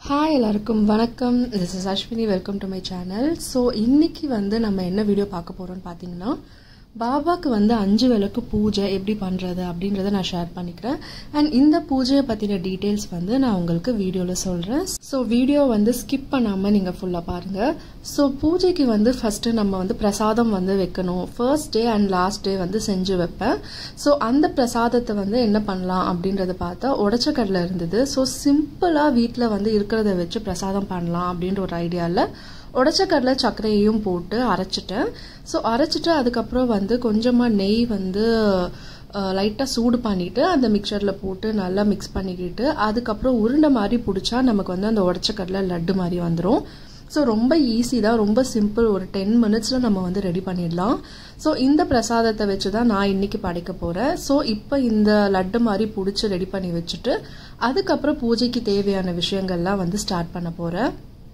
hi எல்லாருக்கும் வணக்கம் this is Ashwini welcome to my channel so இன்னைக்கு வந்து நம்ம என்ன வீடியோ பார்க்க போகிறோம்னு பார்த்தீங்கன்னா பாபாக்கு வந்து அஞ்சு விளக்கு பூஜை எப்படி பண்ணுறது அப்படின்றத நான் ஷேர் பண்ணிக்கிறேன் அண்ட் இந்த பூஜையை பற்றின டீட்டெயில்ஸ் வந்து நான் உங்களுக்கு வீடியோவில் சொல்கிறேன் ஸோ வீடியோ வந்து ஸ்கிப் பண்ணாமல் நீங்கள் ஃபுல்லாக பாருங்கள் ஸோ பூஜைக்கு வந்து ஃபஸ்ட்டு நம்ம வந்து பிரசாதம் வந்து வைக்கணும் first day and last day வந்து செஞ்சு வைப்பேன் ஸோ அந்த பிரசாதத்தை வந்து என்ன பண்ணலாம் அப்படின்றத பார்த்தா உடச்சக்கடலை இருந்தது ஸோ சிம்பிளாக வீட்டில் வந்து இருக்கிறத வச்சு பிரசாதம் பண்ணலாம் அப்படின்ற ஒரு ஐடியாவில் உடச்சக்கடலை சர்க்கரையையும் போட்டு அரைச்சிட்டேன் ஸோ அரைச்சிட்டு அதுக்கப்புறம் வந்து கொஞ்சமாக நெய் வந்து லைட்டாக சூடு பண்ணிவிட்டு அந்த மிக்சரில் போட்டு நல்லா மிக்ஸ் பண்ணிக்கிட்டு அதுக்கப்புறம் உருண்டை மாதிரி பிடிச்சா நமக்கு வந்து அந்த உடச்சக்கடலை லட்டு மாதிரி வந்துடும் ஸோ ரொம்ப ஈஸி தான் ரொம்ப சிம்பிள் ஒரு டென் மினிட்ஸில் நம்ம வந்து ரெடி பண்ணிடலாம் ஸோ இந்த பிரசாதத்தை வச்சு தான் நான் இன்னைக்கு படைக்க போகிறேன் ஸோ இப்போ இந்த லட்டு மாதிரி பிடிச்சி ரெடி பண்ணி வச்சுட்டு அதுக்கப்புறம் பூஜைக்கு தேவையான விஷயங்கள்லாம் வந்து ஸ்டார்ட் பண்ண போகிறேன்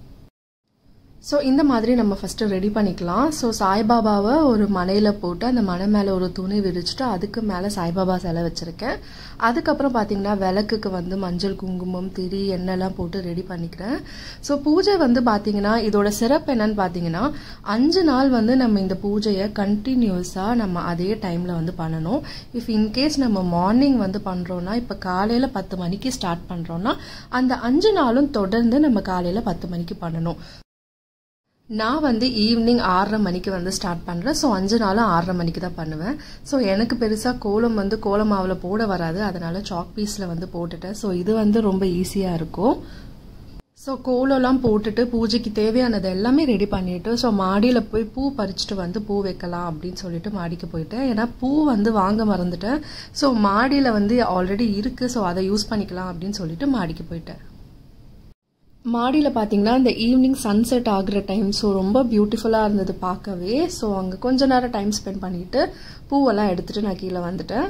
ஸோ இந்த மாதிரி நம்ம ஃபஸ்ட்டு ரெடி பண்ணிக்கலாம் ஸோ சாய்பாபாவை ஒரு மனையில் போட்டு அந்த மனை மேலே ஒரு துணி விரிச்சிட்டு அதுக்கு மேலே சாய்பாபா சிலை வச்சுருக்கேன் அதுக்கப்புறம் பார்த்தீங்கன்னா விளக்குக்கு வந்து மஞ்சள் குங்குமம் திரி எண்ணெய்லாம் போட்டு ரெடி பண்ணிக்கிறேன் ஸோ பூஜை வந்து பார்த்தீங்கன்னா இதோட சிறப்பு என்னன்னு பார்த்தீங்கன்னா அஞ்சு நாள் வந்து நம்ம இந்த பூஜையை கண்டினியூஸாக நம்ம அதே டைமில் வந்து பண்ணணும் இஃப் இன்கேஸ் நம்ம மார்னிங் வந்து பண்ணுறோன்னா இப்போ காலையில் பத்து மணிக்கு ஸ்டார்ட் பண்ணுறோன்னா அந்த அஞ்சு நாளும் தொடர்ந்து நம்ம காலையில் பத்து மணிக்கு பண்ணணும் நான் வந்து ஈவினிங் ஆறரை மணிக்கு வந்து ஸ்டார்ட் பண்ணுறேன் ஸோ அஞ்சு நாளும் ஆறரை மணிக்கு தான் பண்ணுவேன் ஸோ எனக்கு பெருசாக கோலம் வந்து கோல மாவில் போட வராது அதனால சாக் பீஸில் வந்து போட்டுட்டேன் ஸோ இது வந்து ரொம்ப ஈஸியாக இருக்கும் ஸோ கோலம்லாம் போட்டுட்டு பூஜைக்கு தேவையானது எல்லாமே ரெடி பண்ணிட்டு ஸோ மாடியில் போய் பூ பறிச்சுட்டு வந்து பூ வைக்கலாம் அப்படின்னு சொல்லிட்டு மாடிக்கு போயிட்டேன் ஏன்னா பூ வந்து வாங்க மறந்துட்டேன் ஸோ மாடியில் வந்து ஆல்ரெடி இருக்குது ஸோ அதை யூஸ் பண்ணிக்கலாம் அப்படின்னு சொல்லிட்டு மாடிக்கு போயிட்டேன் மாடியில் பார்த்தீங்கன்னா இந்த ஈவினிங் சன்செட் ஆகுற டைம் ஸோ ரொம்ப பியூட்டிஃபுல்லாக இருந்தது பார்க்கவே ஸோ அங்கே கொஞ்ச நேரம் டைம் ஸ்பெண்ட் பண்ணிட்டு பூவெல்லாம் எடுத்துட்டு நான் கீழே வந்துட்டேன்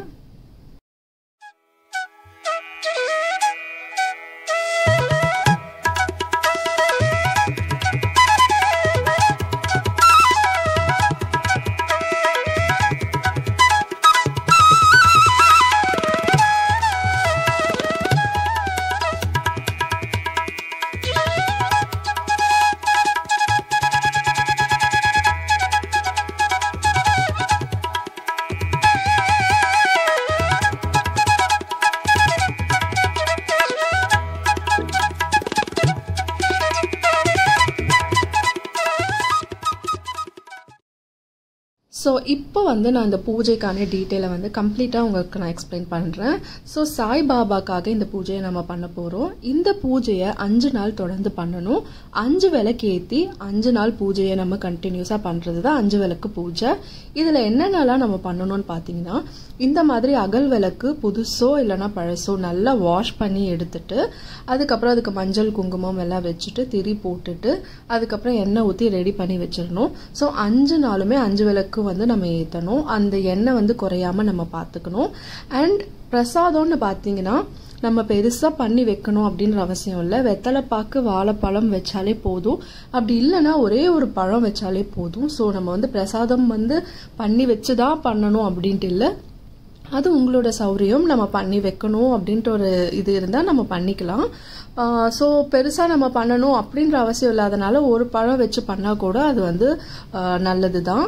ஸோ இப்போ வந்து நான் இந்த பூஜைக்கான டீட்டெயிலை வந்து கம்ப்ளீட்டாக உங்களுக்கு நான் எக்ஸ்பிளைன் பண்ணுறேன் ஸோ சாய் பாபாக்காக இந்த பூஜையை நம்ம பண்ண போகிறோம் இந்த பூஜையை அஞ்சு நாள் தொடர்ந்து பண்ணணும் அஞ்சு விளக்கு ஏற்றி அஞ்சு நாள் பூஜையை நம்ம கண்டினியூஸாக பண்ணுறது தான் அஞ்சு விளக்கு பூஜை இதில் என்னென்னலாம் நம்ம பண்ணணும்னு பார்த்தீங்கன்னா இந்த மாதிரி அகல் விளக்கு புதுசோ இல்லைனா பழசோ நல்லா வாஷ் பண்ணி எடுத்துட்டு அதுக்கப்புறம் அதுக்கு மஞ்சள் குங்குமம் எல்லாம் வச்சுட்டு திரி போட்டுட்டு அதுக்கப்புறம் எண்ணெய் ஊற்றி ரெடி பண்ணி வச்சிடணும் ஸோ அஞ்சு நாளுமே அஞ்சு விளக்கு வந்து நம்ம ஏற்றணும் அந்த எண்ணெய் வந்து குறையாம நம்ம பார்த்துக்கணும் அண்ட் பிரசாதம்னு பார்த்தீங்கன்னா நம்ம பெருசாக பண்ணி வைக்கணும் அப்படின்ற அவசியம் இல்லை வெத்தலை பாக்கு வாழைப்பழம் வச்சாலே போதும் அப்படி இல்லைன்னா ஒரே ஒரு பழம் வச்சாலே போதும் ஸோ நம்ம வந்து பிரசாதம் வந்து பண்ணி வச்சு தான் பண்ணணும் அப்படின்ட்டு இல்லை அது உங்களோட சௌரியம் நம்ம பண்ணி வைக்கணும் அப்படின்ட்டு ஒரு இது இருந்தால் நம்ம பண்ணிக்கலாம் ஸோ பெருசாக நம்ம பண்ணணும் அப்படின்ற அவசியம் இல்லாதனால ஒரு பழம் வச்சு பண்ணால் கூட அது வந்து நல்லது தான்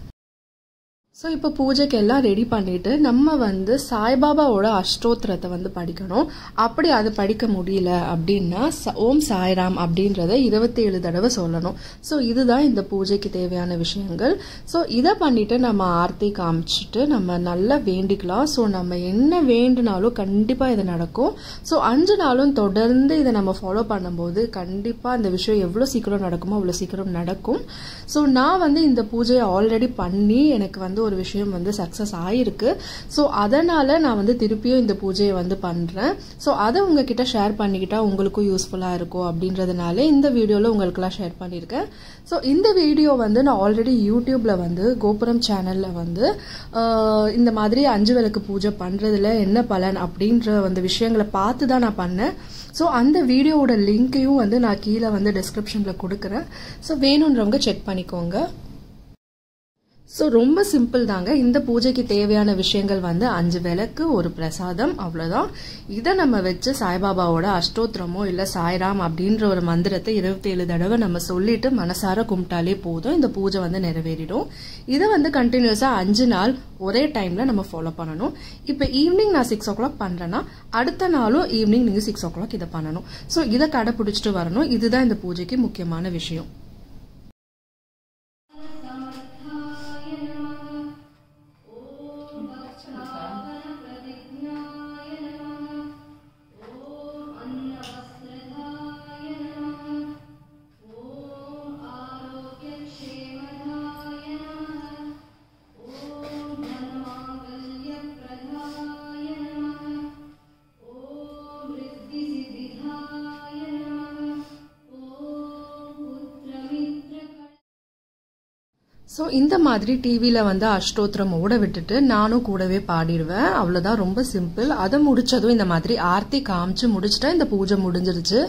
ஸோ இப்போ பூஜைக்கு எல்லாம் ரெடி பண்ணிட்டு நம்ம வந்து சாய்பாபாவோட அஷ்டோத்திரத்தை வந்து படிக்கணும் அப்படி அது படிக்க முடியல அப்படின்னா ஓம் சாய்ராம் அப்படின்றத இருபத்தி ஏழு தடவை சொல்லணும் ஸோ இதுதான் இந்த பூஜைக்கு தேவையான விஷயங்கள் ஸோ இதை பண்ணிட்டு நம்ம ஆர்த்தி காமிச்சிட்டு நம்ம நல்லா வேண்டிக்கலாம் ஸோ நம்ம என்ன வேண்டுனாலும் கண்டிப்பாக இது நடக்கும் ஸோ அஞ்சு நாளும் தொடர்ந்து இதை நம்ம ஃபாலோ பண்ணும்போது கண்டிப்பாக இந்த விஷயம் எவ்வளோ சீக்கிரம் நடக்குமோ அவ்வளோ சீக்கிரம் நடக்கும் ஸோ நான் வந்து இந்த பூஜையை ஆல்ரெடி பண்ணி எனக்கு வந்து ஒரு விஷயம் வந்து சக்ஸஸ் ஆயிருக்கு ஸோ அதனால நான் வந்து திருப்பியும் இந்த பூஜையை வந்து பண்ணுறேன் ஸோ அதை உங்ககிட்ட ஷேர் பண்ணிக்கிட்டா உங்களுக்கும் யூஸ்ஃபுல்லாக இருக்கும் அப்படின்றதுனால இந்த வீடியோவில் உங்களுக்குலாம் ஷேர் பண்ணியிருக்கேன் ஸோ இந்த வீடியோ வந்து நான் ஆல்ரெடி யூடியூப்ல வந்து கோபுரம் சேனல்ல வந்து இந்த மாதிரி அஞ்சு விளக்கு பூஜை பண்ணுறதுல என்ன பலன் அப்படின்ற அந்த விஷயங்களை பார்த்து தான் நான் பண்ணேன் ஸோ அந்த வீடியோவோட லிங்க்கையும் வந்து நான் கீழே வந்து டிஸ்கிரிப்ஷனில் கொடுக்குறேன் ஸோ வேணுன்றவங்க செக் பண்ணிக்கோங்க ஸோ ரொம்ப சிம்பிள் தாங்க இந்த பூஜைக்கு தேவையான விஷயங்கள் வந்து அஞ்சு விளக்கு ஒரு பிரசாதம் அவ்வளோதான் இதை நம்ம வச்சு சாய்பாபாவோட அஷ்டோத்திரமோ இல்லை சாய்ராம் அப்படின்ற ஒரு மந்திரத்தை இருபத்தேழு தடவை நம்ம சொல்லிட்டு மனசார கும்பிட்டாலே போதும் இந்த பூஜை வந்து நிறைவேறிடும் இதை வந்து கண்டினியூஸாக அஞ்சு நாள் ஒரே டைமில் நம்ம ஃபாலோ பண்ணணும் இப்போ ஈவினிங் நான் சிக்ஸ் ஓ கிளாக் பண்ணுறேன்னா அடுத்த நாளும் ஈவினிங் நீங்கள் சிக்ஸ் ஓ கிளாக் இதை பண்ணணும் ஸோ இதை கடைப்பிடிச்சிட்டு வரணும் இதுதான் இந்த பூஜைக்கு முக்கியமான விஷயம் ஸோ இந்த மாதிரி டிவியில் வந்து அஷ்டோத்திரம் ஓட விட்டுட்டு நானும் கூடவே பாடிடுவேன் அவ்வளோதான் ரொம்ப சிம்பிள் அதை முடிச்சதும் இந்த மாதிரி ஆர்த்தி காமிச்சு முடிச்சுட்டா இந்த பூஜை முடிஞ்சிருச்சு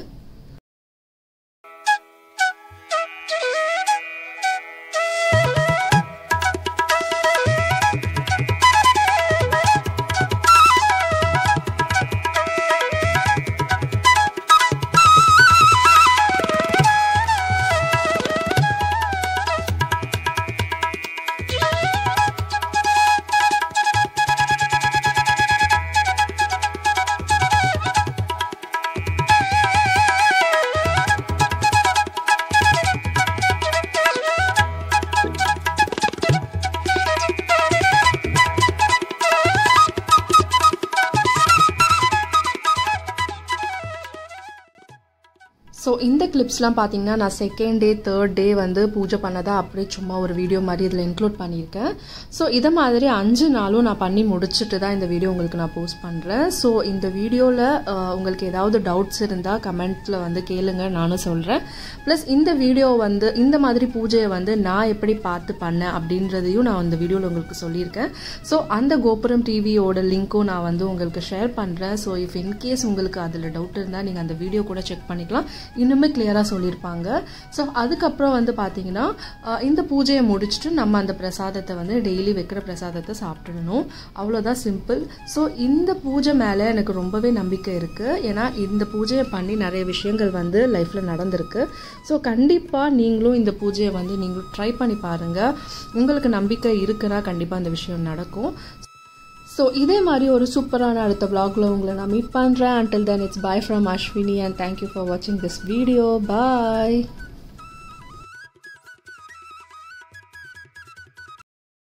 ஸோ இந்த கிளிப்ஸ்லாம் பார்த்தீங்கன்னா நான் செகண்ட் டே தேர்ட் டே வந்து பூஜை பண்ணதா அப்படியே சும்மா ஒரு வீடியோ மாதிரி இதில் இன்க்ளூட் பண்ணியிருக்கேன் ஸோ இதை மாதிரி அஞ்சு நாளும் நான் பண்ணி முடிச்சுட்டு தான் இந்த வீடியோ உங்களுக்கு நான் போஸ்ட் பண்ணுறேன் ஸோ இந்த வீடியோவில் உங்களுக்கு ஏதாவது டவுட்ஸ் இருந்தால் கமெண்ட்டில் வந்து கேளுங்க நானும் சொல்கிறேன் ப்ளஸ் இந்த வீடியோ வந்து இந்த மாதிரி பூஜையை வந்து நான் எப்படி பார்த்து பண்ணேன் அப்படின்றதையும் நான் இந்த வீடியோவில் உங்களுக்கு சொல்லியிருக்கேன் ஸோ அந்த கோபுரம் டிவியோட லிங்க்கும் நான் வந்து உங்களுக்கு ஷேர் பண்ணுறேன் ஸோ இஃப் இன்கேஸ் உங்களுக்கு அதில் டவுட் இருந்தால் நீங்கள் அந்த வீடியோ கூட செக் பண்ணிக்கலாம் இன்னுமே கிளியராக சொல்லியிருப்பாங்க ஸோ அதுக்கப்புறம் வந்து பார்த்தீங்கன்னா இந்த பூஜையை முடிச்சுட்டு நம்ம அந்த பிரசாதத்தை வந்து டெய்லி வைக்கிற பிரசாதத்தை சாப்பிட்டுடணும் அவ்வளோதான் சிம்பிள் ஸோ இந்த பூஜை மேலே எனக்கு ரொம்பவே நம்பிக்கை இருக்குது ஏன்னா இந்த பூஜையை பண்ணி நிறைய விஷயங்கள் வந்து லைஃப்பில் நடந்திருக்கு ஸோ கண்டிப்பாக நீங்களும் இந்த பூஜையை வந்து நீங்களும் ட்ரை பண்ணி பாருங்கள் உங்களுக்கு நம்பிக்கை இருக்குன்னா கண்டிப்பாக அந்த விஷயம் நடக்கும் ஸோ இதே மாதிரி ஒரு சூப்பரான அடுத்த vlogல உங்களை நான் மீட் பண்ணுறேன் until then it's bye from Ashwini and thank you for watching this video bye